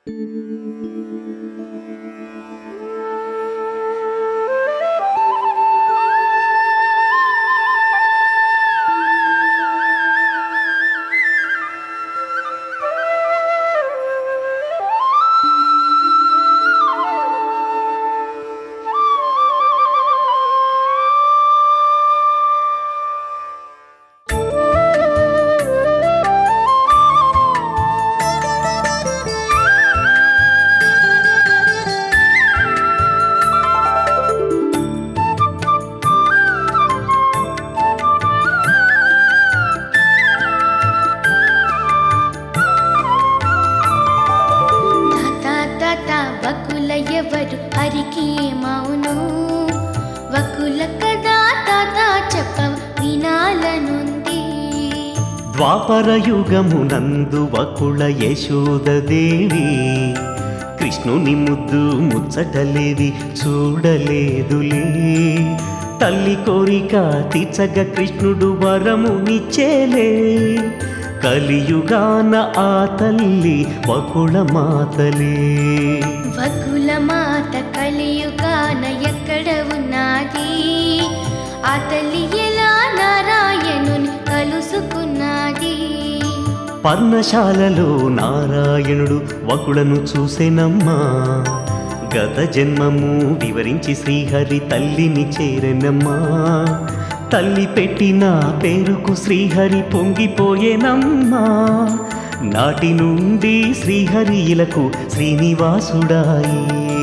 తాత తాత వకుల ఎవరు హరికి మౌను వకుల కదా తాత చెప్ప వినాలనుంది ద్వాపర యుగమునందు వకుళ యశోదదేవి కృష్ణుని ముద్దు ముచ్చటలేవి చూడలేదులే తల్లి కోరిక తీర్చగ కృష్ణుడు వరమునిచ్చేలే కలియుగాన ఆ తల్లి వకుళ మాతలే వకుల మాత కలియుగాన ఎక్కడ ఉన్నది ఆ తల్లి ఎలా నారాయణుని కలుసుకున్నది పర్ణశాలలో నారాయణుడు వకులను చూసెనమ్మా గత జన్మము వివరించి శ్రీహరి తల్లిని చేరెనమ్మా తల్లి పెట్టిన పేరుకు శ్రీహరి పొంగిపోయేనమ్మా నాటి నుండి శ్రీహరి ఇలకు శ్రీనివాసుడాయి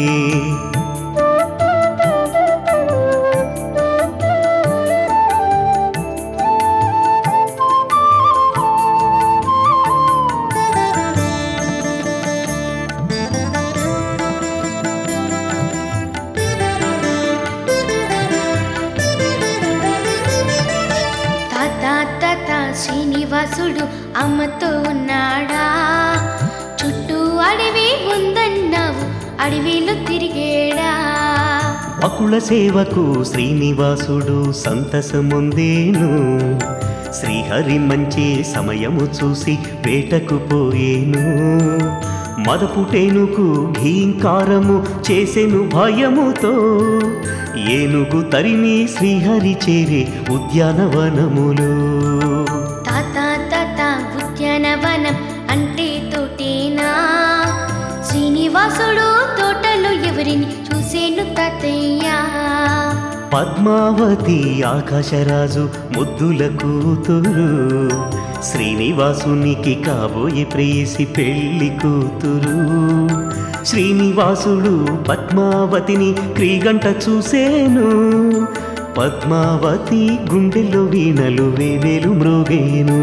తాత తాత శ్రీనివాసుడు అమ్మతో ఉన్నాడా చుట్టూ అడవి ఉందన్నావు అడవిలో తిరిగేడా వకుల సేవకు శ్రీనివాసుడు సంతసముందేను శ్రీహరి మంచి సమయము చూసి వేటకు పోయేను మదపుటేనుకు ఘీంకారము చేసెను భయముతో ఏనుగు తరిమి శ్రీహరి చేరే ఉద్యానవనములో తాత తాత ఉద్యానవనం అంటే తోటేనా శ్రీనివాసుడు తోటలో ఎవరిని చూసేను తాతయ్యా పద్మావతి ఆకాశరాజు ముద్దుల కూతురు శ్రీనివాసునికి కాబోయే ప్రేయసి పెళ్లి కూతురు శ్రీనివాసుడు పద్మావతిని క్రీగంట చూసేను పద్మావతి గుండెల్లో వీణలు వేవేలు మ్రోగేను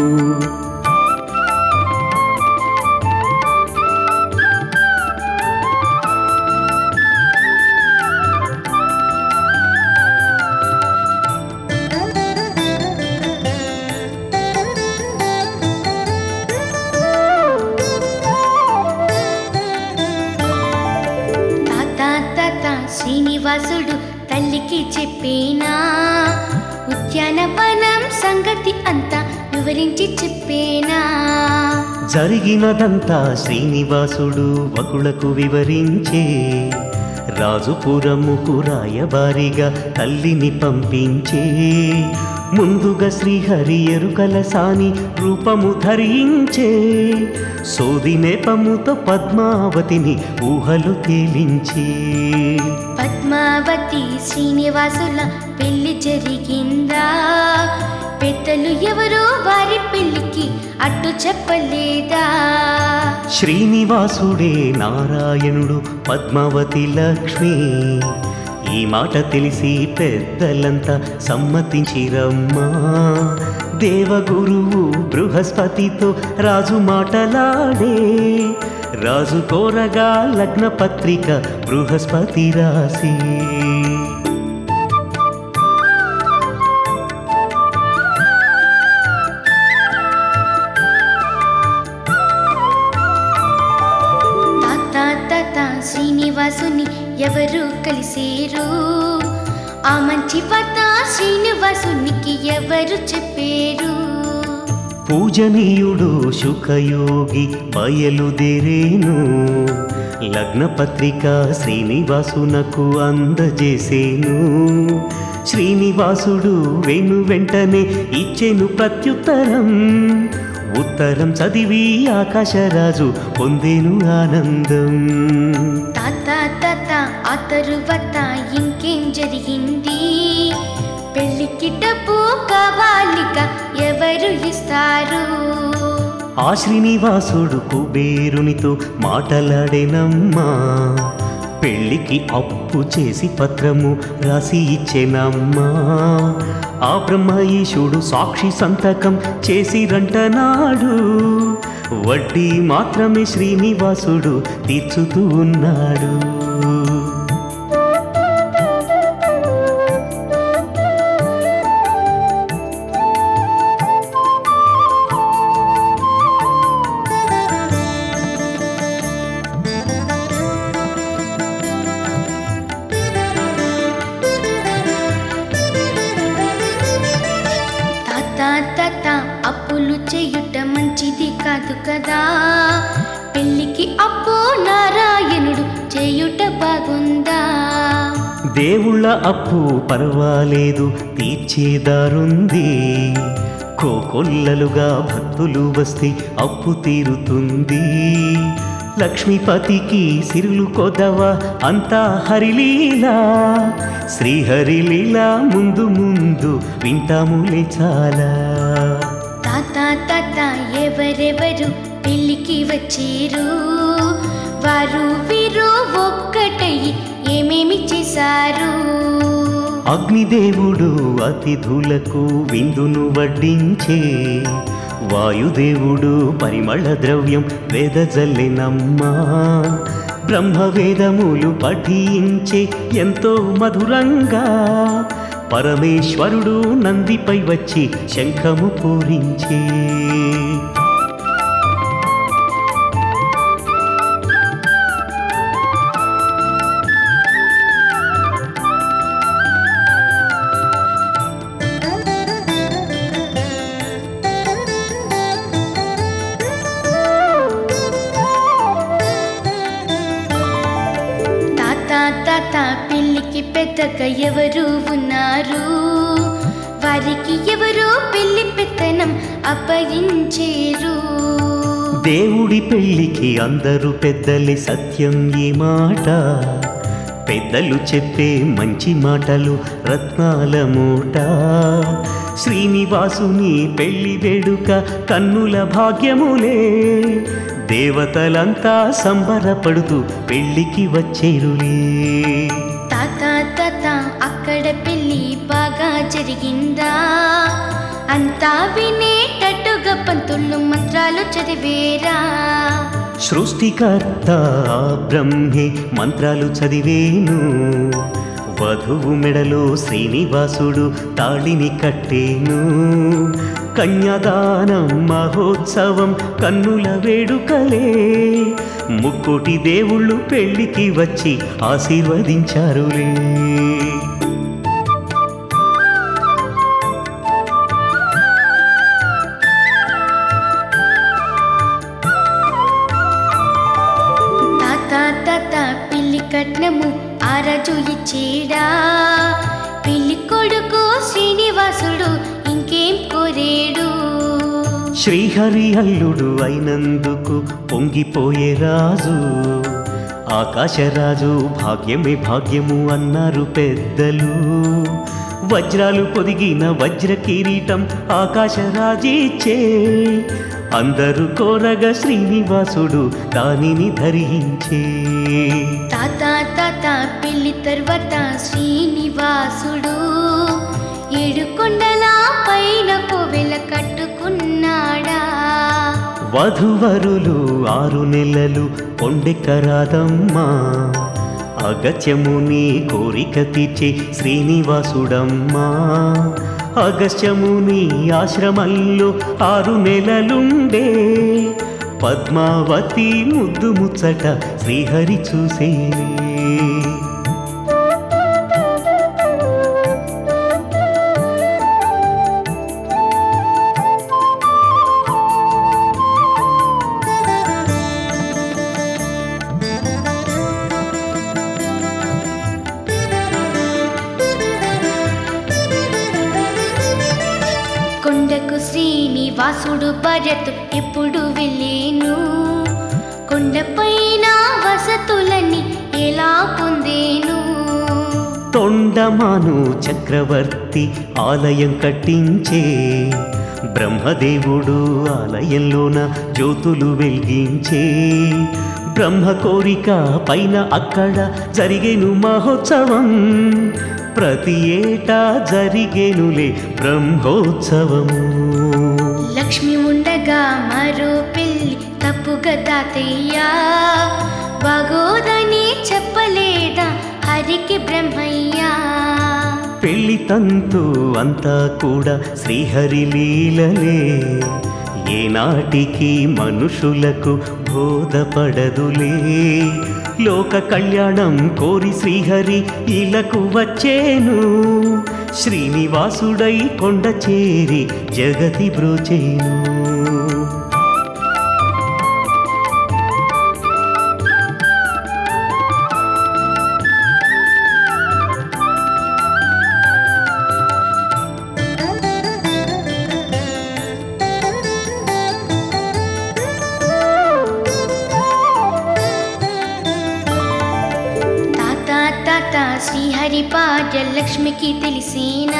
తాత తాత శ్రీనివాసుడు తల్లికి చెప్పేనా ఉద్యానవనం సంగతి అంతా వివరించి చెప్పేనా జరిగినదంతా శ్రీనివాసుడు వకులకు వివరించే రాజుపురముకు రాయబారిగా తల్లిని పంపించే ముందుగా శ్రీహరి ఎరుకల సాని రూపము ధరించే సోది నేపముతో పద్మావతిని ఊహలు తేలించే పద్మావతి శ్రీనివాసుల పెళ్లి జరిగిందా పెద్దలు ఎవరో వారి పెళ్లికి అడ్డు చెప్పలేదా శ్రీనివాసుడే నారాయణుడు పద్మావతి లక్ష్మి ఈ మాట తెలిసి పెద్దలంతా సమ్మతించిరమ్మా దేవగురువు బృహస్పతితో రాజు మాటలాడే రాజు కోరగా లగ్న పత్రిక బృహస్పతి రాసి తాత తాత శ్రీనివాసుని ఎవరు కలిసేరు ఆ మంచి వార్త శ్రీనివాసునికి ఎవరు చెప్పారు పూజనీయుడు శుకయోగి బయలుదేరేను లగ్న పత్రిక శ్రీనివాసునకు అందజేసేను శ్రీనివాసుడు వెను వెంటనే ఇచ్చెను ప్రత్యుత్తరం ఉత్తరం చదివి ఆకాశరాజు పొందేను ఆనందం తాత తాత ఆ తరువాత ఇంకేం జరిగింది పెళ్ళికి డబ్బు కావాలిక ఎవరు ఇస్తారు ఆ శ్రీనివాసుడు కుబేరునితో మాటలాడేనమ్మా పెళ్ళికి అప్పు చేసి పత్రము రాసి ఇచ్చేనమ్మా ఆ బ్రహ్మయీశుడు సాక్షి సంతకం చేసిరంటనాడు వడ్డీ మాత్రమే శ్రీనివాసుడు తీర్చుతూ ఉన్నాడు తాత తాత అప్పులు చేయుట మంచిది కాదు కదా పెళ్ళికి అప్పు నారాయణుడు చేయుట బాగుందా దేవుళ్ళ అప్పు పర్వాలేదు తీర్చేదారుంది కోకొల్లలుగా భక్తులు వస్తే అప్పు తీరుతుంది లక్ష్మీపతికి సిరులు కొదవ అంతా హరిలీలా శ్రీహరిలీలా ముందు ముందు వింటాములే చాలా తాత తాత ఎవరెవరు పెళ్ళికి వచ్చేరు వారు వీరు ఒక్కటయ్యి ఏమేమి చేశారు అగ్నిదేవుడు అతిథులకు విందును వడ్డించే వాయుదేవుడు పరిమళ ద్రవ్యం వేదజల్లినమ్మా బ్రహ్మవేదములు పఠించే ఎంతో మధురంగా పరమేశ్వరుడు నందిపై వచ్చి శంఖము పూరించే తాత తాత పెళ్ళికి పెద్దగా ఎవరు ఉన్నారు వారికి ఎవరు పెళ్లి పెత్తనం అప్పగించేరు దేవుడి పెళ్ళికి అందరూ పెద్దలే సత్యం ఈ మాట పెద్దలు చెప్పే మంచి మాటలు రత్నాల మూట శ్రీనివాసుని పెళ్లి వేడుక కన్నుల భాగ్యములే దేవతలంతా సంబరపడుతూ పెళ్లికి వచ్చేరులే తాత తాత అక్కడ పెళ్లి బాగా జరిగిందా అంతా వినేటట్టుగా పంతుళ్ళు మంత్రాలు చదివేరా సృష్టికర్త ఆ బ్రహ్మే మంత్రాలు చదివేను వధువు మెడలో శ్రీనివాసుడు తాళిని కట్టేను కన్యాదానం మహోత్సవం కన్నుల వేడుకలే ముక్కోటి దేవుళ్ళు పెళ్లికి వచ్చి ఆశీర్వదించారులే తాత తాత పెళ్లి కట్నము ఆ రాజు ఇచ్చేడా పెళ్లి కొడుకు శ్రీనివాసుడు ఇంకేం కోరేడు శ్రీహరి అల్లుడు అయినందుకు పొంగిపోయే రాజు ఆకాశరాజు భాగ్యమే భాగ్యము అన్నారు పెద్దలు వజ్రాలు పొదిగిన వజ్ర కిరీటం ఆకాశరాజిచ్చే అందరూ కోరగా శ్రీనివాసుడు దానిని ధరించే తాత తాత పెళ్లి తర్వాత శ్రీనివాసుడు ఏడు కొండల పైన కోవెల కట్టుకున్నాడా వధువరులు ఆరు నెలలు కొండెక్కరాదమ్మా అగత్యముని కోరిక తీర్చే శ్రీనివాసుడమ్మా అగస్త్యముని ఆశ్రమంలో ఆరు నెలలుండే పద్మావతి ముద్దు ముచ్చట శ్రీహరి చూసేనే వాసుడు భార్యతో ఎప్పుడు వెళ్ళేను కొండపైన వసతులని ఎలా పొందేను తొండమాను చక్రవర్తి ఆలయం కట్టించే బ్రహ్మదేవుడు ఆలయంలోన జ్యోతులు వెలిగించే బ్రహ్మ కోరిక పైన అక్కడ జరిగేను మహోత్సవం ప్రతి ఏటా జరిగేనులే బ్రహ్మోత్సవము లక్ష్మి ఉండగా మరో పెళ్ళి తప్పుగా తాతయ్యా బాగోదని చెప్పలేదా హరికి బ్రహ్మయ్యా పెళ్లి తంతు అంతా కూడా శ్రీహరి లీలలే ఏనాటికి మనుషులకు బోధపడదులే లోక కళ్యాణం కోరి శ్రీహరి ఇలకు వచ్చేను శ్రీనివాసుడై కొండ చేరి జగతి బ్రోచేను తాత తాత శ్రీహరి భార్య లక్ష్మికి తెలిసినా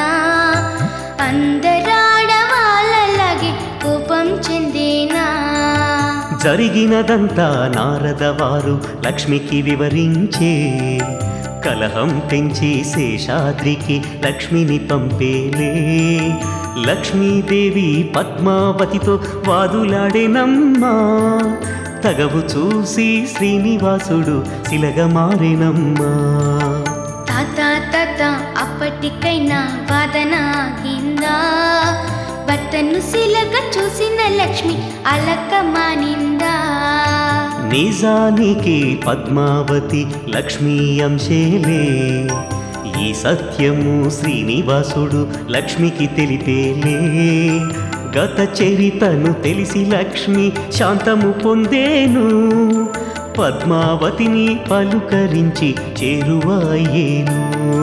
అందరాడవాళ్ళలాగే కోపం చెందేనా జరిగినదంతా నారద వారు లక్ష్మికి వివరించే కలహం పెంచి శేషాద్రికి లక్ష్మిని పంపేలే లక్ష్మీదేవి పద్మావతితో వాదులాడేనమ్మా తగవు చూసి శ్రీనివాసుడు శిలగా మారేనమ్మా తాత తాత అప్పటికైనా వాదన ఆగిందా భర్తను శిలగా చూసిన లక్ష్మి అలక మానిందా నిజానికి పద్మావతి లక్ష్మీ అంశేలే ఈ సత్యము శ్రీనివాసుడు లక్ష్మికి తెలిపేలే గత చరితను తెలిసి లక్ష్మి శాంతము పొందేను పద్మావతిని పలుకరించి చేరువాయేను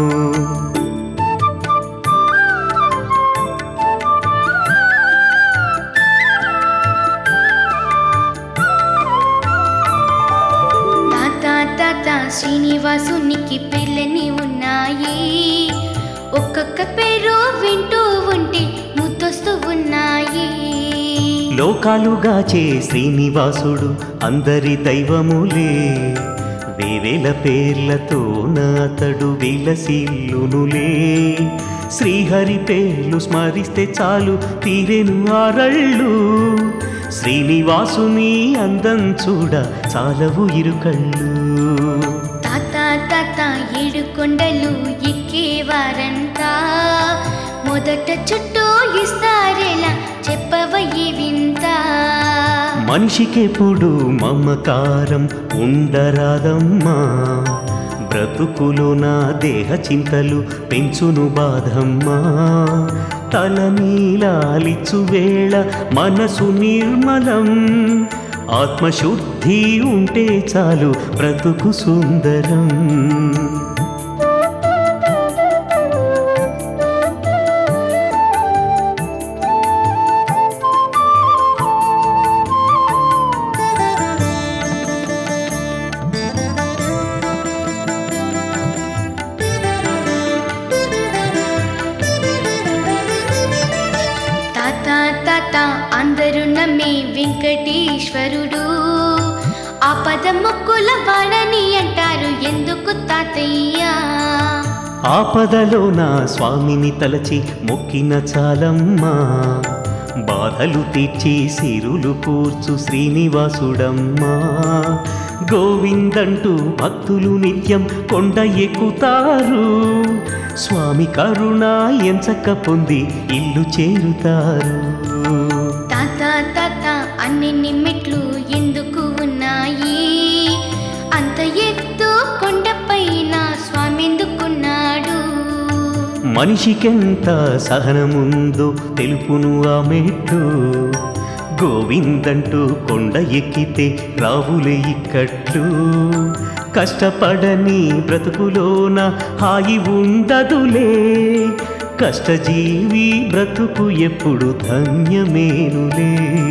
తాత తాత శ్రీనివాసునికి పిల్లని ఉన్నాయి ఒక్కొక్క పేరు వింటూ ఉంటే ముద్దొస్తూ ఉన్నాయి లోకాలుగాచే శ్రీనివాసుడు అందరి దైవములే వేవేల పేర్లతో నాతడు విలసిల్లునులే శ్రీహరి పేర్లు స్మరిస్తే చాలు తీరెను ఆరళ్ళు శ్రీనివాసుని అందం చూడ చాలవు ఇరుకళ్ళు తాత తాత ఏడు కొండలు ఎక్కేవారంతా మొదట చుట్టూ ఇస్తారేలా చెప్పవయ్యి వింత మనిషికెప్పుడు మమకారం ఉండరాదమ్మా బ్రతుకులో నా దేహ చింతలు పెంచును బాధమ్మా తల నీలాలిచు వేళ మనసు నిర్మలం ఆత్మశుద్ధి ఉంటే చాలు బ్రతుకు సుందరం తాత తాత అందరూ నమ్మే వెంకటేశ్వరుడు ఆపద మొక్కుల వాడని అంటారు ఎందుకు తాతయ్య ఆపదలో నా స్వామిని తలచి మొక్కిన చాలమ్మా బాధలు తీర్చి సిరులు కూర్చు శ్రీనివాసుడమ్మా గోవిందంటూ భక్తులు నిత్యం కొండ ఎక్కుతారు స్వామి కరుణ ఎంచక్క పొంది ఇల్లు చేరుతారు తాత తాత అన్ని మెట్లు ఎందుకు ఉన్నాయి అంత ఎత్తు కొండపైన స్వామి ఎందుకున్నాడు మనిషికెంత సహనముందో తెలుపును ఆ మెట్టు గోవిందంటూ కొండ ఎక్కితే రావులే ఇక్కట్లు కష్టపడని బ్రతుకులోన హాయి ఉండదులే కష్టజీవి బ్రతుకు ఎప్పుడు ధన్యమేనులే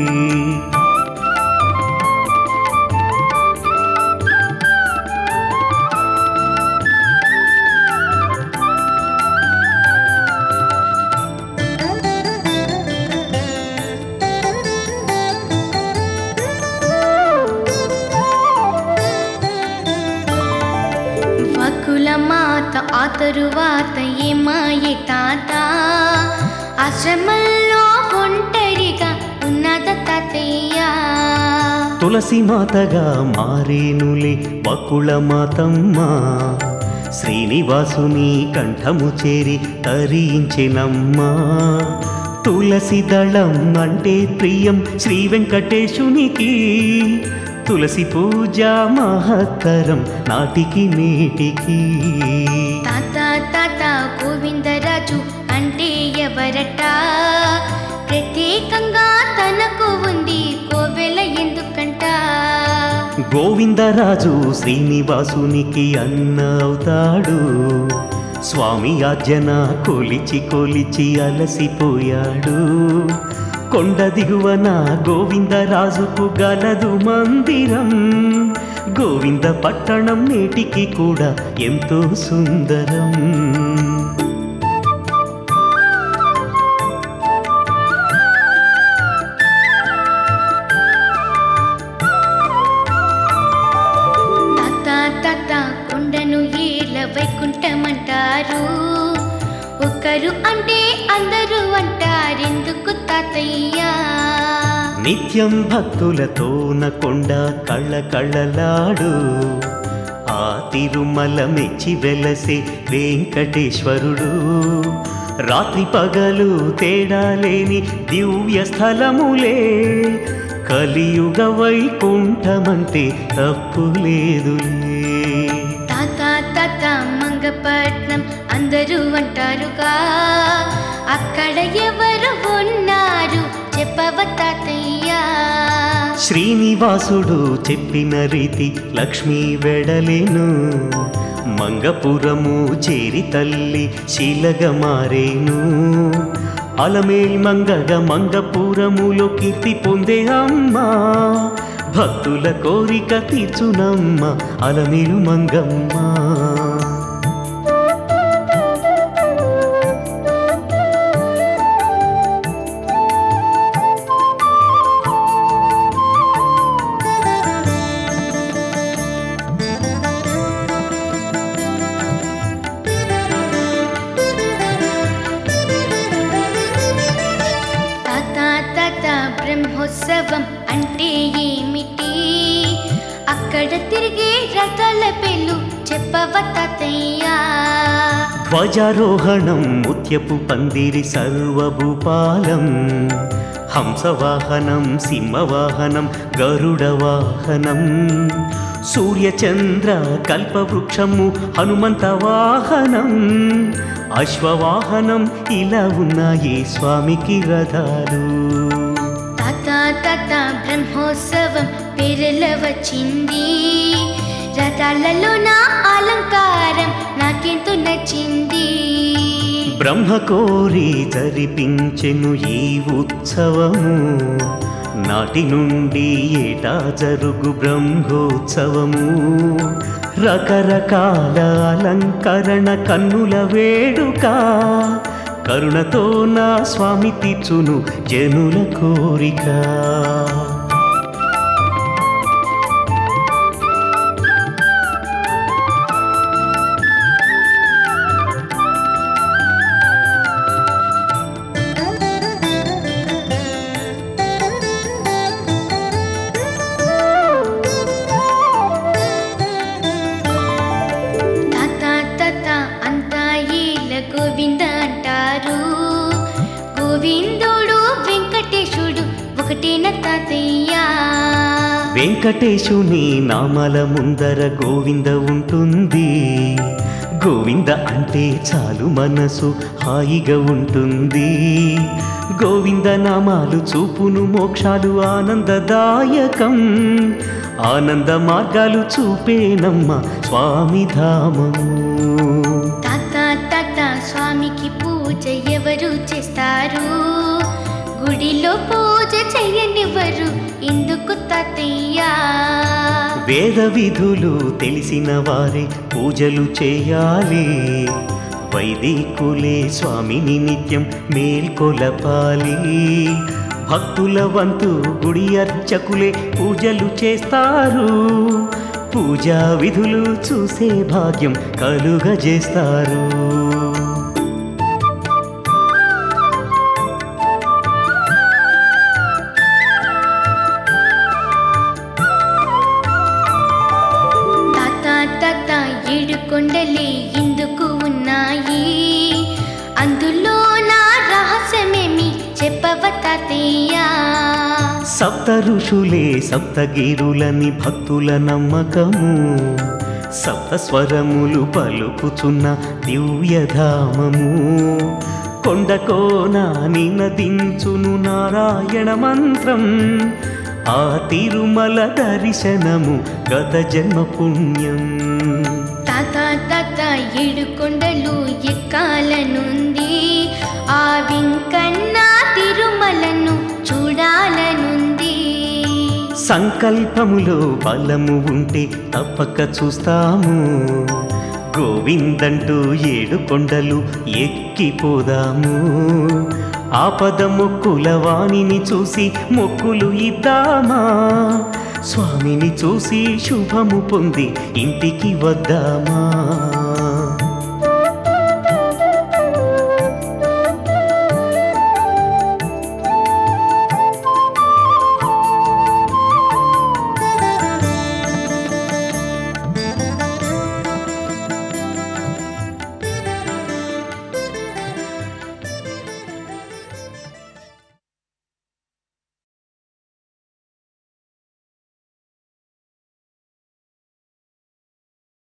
వకుల మాత ఆ తరువాత ఏమాయే తాత ఆశ్రమంలో ఒంటరిగా ఉన్నద తాతయ్య తులసి మాతగా మారేనులే వకుళ మాతమ్మ శ్రీనివాసుని కంఠము చేరి తరించెనమ్మా తులసి దళం అంటే ప్రియం శ్రీ వెంకటేశునికి తులసి పూజ మహత్తరం నాటికి నేటికి తాత తాత గోవిందరాజు అంటే ఎవరట ప్రత్యేకంగా తనకు ఉంది కోవెల ఎందుకంట గోవిందరాజు శ్రీనివాసునికి అన్న అవుతాడు స్వామి ఆజ్ఞన కొలిచి కొలిచి అలసిపోయాడు కొండ దిగువన గోవిందరాజుకు గలదు మందిరం గోవింద పట్టణం నేటికి కూడా ఎంతో సుందరం తాత తాత కొండను ఏల వైకుంఠమంటారు ఒకరు అంటే అందరూ అంటారెందుకు తాతయ్య నిత్యం భక్తులతోన కొండ కళ్ళ కళ్ళలాడు ఆ తిరుమల మెచ్చి వెలసే వెంకటేశ్వరుడు రాత్రి పగలు తేడా లేని దివ్య స్థలములే కలియుగ వైకుంఠమంటే తప్పు లేదులే తాత తాత మంగపట్నం అందరూ అంటారుగా అక్కడ ఎవరు ఉన్నారు చెప్పవ తాతయ్య శ్రీనివాసుడు చెప్పిన రీతి లక్ష్మీ వెడలేను మంగపురము చేరి తల్లి శీలగ మారేను అలమేల్ మంగగ మంగపురములో కీర్తి పొందే అమ్మ భక్తుల కోరిక తీర్చునమ్మ అలమేలు మంగమ్మ తాత తాత బ్రహ్మోత్సవం అంటే ఏమిటి అక్కడ తిరిగే రథాల పేర్లు చెప్పవ తాతయ్య ధ్వజారోహణం ముత్యపు పందిరి సర్వభూపాలం హంసవాహనం సింహవాహనం గరుడ వాహనం సూర్యచంద్ర కల్పవృక్షము హనుమంత వాహనం అశ్వవాహనం ఇలా ఉన్నాయి స్వామికి రథాలు తాత తాత బ్రహ్మోత్సవం పేరుల వచ్చింది రథాలలో నా అలంకారం నాకెంతో నచ్చింది బ్రహ్మ కోరి జరిపించెను ఈ ఉత్సవము నాటి నుండి ఏటా జరుగు బ్రహ్మోత్సవము రకరకాల అలంకరణ కన్నుల వేడుక కరుణతో నా స్వామి తీర్చును జనుల కోరిక తాత తాత అంతా ఏల గోవింద అంటారు గోవిందుడు వెంకటేశుడు ఒకటేన తాతయ్య వెంకటేశుని నామల ముందర గోవింద ఉంటుంది గోవింద అంటే చాలు మనసు హాయిగా ఉంటుంది గోవింద నామాలు చూపును మోక్షాలు ఆనందదాయకం ఆనంద మార్గాలు చూపేనమ్మ స్వామి ధామము తాత తాత స్వామికి పూజ పూజ ఎవరు చేస్తారు గుడిలో పూజ చెయ్యనివ్వరు ఎందుకు తాతయ్య వేద విధులు తెలిసిన వారే పూజలు చేయాలి వైదికులే స్వామిని నిత్యం మేల్కొలపాలి భక్తుల వంతు గుడి అర్చకులే పూజలు చేస్తారు పూజా విధులు చూసే భాగ్యం కలుగజేస్తారు తాత తాత ఏడు కొండలే ఎందుకు ఉన్నాయి అందులో నా రహస్యమేమి చెప్పవ తాతయ్య సప్త ఋషులే సప్తగిరులని భక్తుల నమ్మకము సప్త స్వరములు పలుకుచున్న దివ్యధామము కొండకోన నినదించును నారాయణ మంత్రం ఆ తిరుమల దర్శనము గత జన్మ పుణ్యం తాత తాత ఏడు కొండలు ఎక్కాలనుంది ఆ వింకన్నా తిరుమలను చూడాలనుంది సంకల్పములో బలము ఉంటే తప్పక చూస్తాము గోవిందంటూ ఏడు కొండలు ఎక్కిపోదాము ఆపద మొక్కుల వాణిని చూసి మొక్కులు ఇద్దామా స్వామిని చూసి శుభము పొంది ఇంటికి వద్దామా